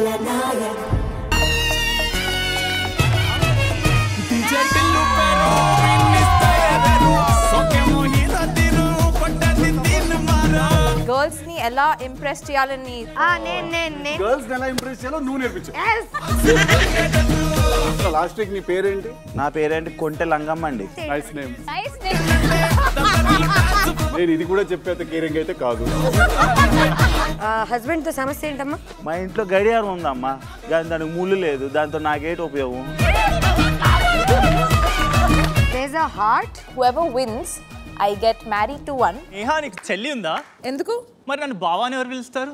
खलनायक గర్ల్స్ ని ఎలా ఇంప్రెస్ చేయాలని నేను నేను నేను గర్ల్స్ ఎలా ఇంప్రెస్ చేయాలో నువ్వు నేర్పించు లాస్ట్ వీక్ నీ పేరేంటి నా పేరేంటి కొంటె లంగమ్మ అండి నైస్ నేమ్ నేను ఇది కూడా చెప్పేంత కేరింగ్ అయితే కాదు హస్బెండ్ తో సమస్య ఏంటమ్మా మా ఇంట్లో గడియారం ఉందమ్మా కానీ దానికి ముళ్ళు లేదు దాంతో నాకేటి ఉపయోగం does a heart whoever wins I get married to one Neha నీకు చెల్లి ఉందా ఎందుకు మరి నన్ను బావా అని ఎవరు పిలుస్తారు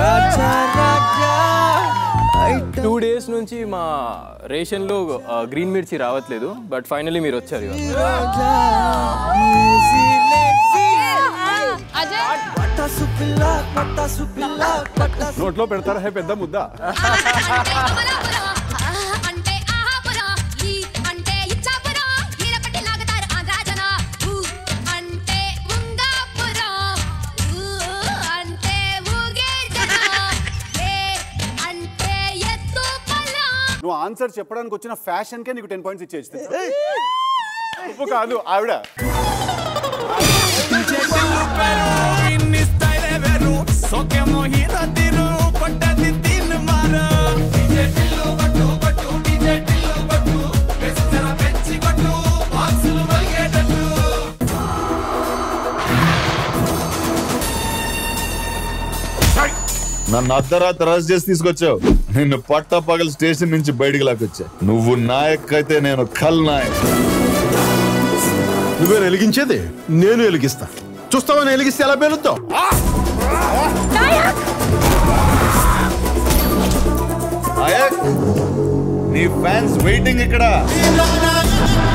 టూ డేస్ నుంచి మా రేషన్లో ఆ, గ్రీన్ మిర్చి రావట్లేదు బట్ ఫైనలీ మీరు వచ్చారు ఇవాళ. నోట్లో పెడతారా హే పెద్ద ముద్ద అంటే ఆహాపురం ఈ అంటే ఇచ్చాపురం ఈరపట్టి లాగుతారు ఆంధ్రాజన ఊ అంటే ఉంగాపురం ఊ అంటే ఊగేజన ఏ అంటే ఎత్తు పొలం నువ్వు ఆన్సర్ చెప్పడానికి వచ్చిన ఫ్యాషన్ కే నీకు టెన్ పాయింట్స్ ఇచ్చేది ఉప్పు కాదు ఆవిడ నన్ను అర్ధరాత్రి అరెస్ట్ చేసి తీసుకొచ్చావు నిన్ను పట్ట పగల స్టేషన్ నుంచి బయటికి లాకొచ్చా నువ్వు నాయక్ అయితే నేను ఖల్ నాయక్ నువ్వే వెలిగించేది నేను వెలిగిస్తా చూస్తావా నేను వెలిగిస్తే ఎలా పేలుద్దాం నాయక్ నీ ఫ్యాన్స్ వెయిటింగ్ ఇక్కడ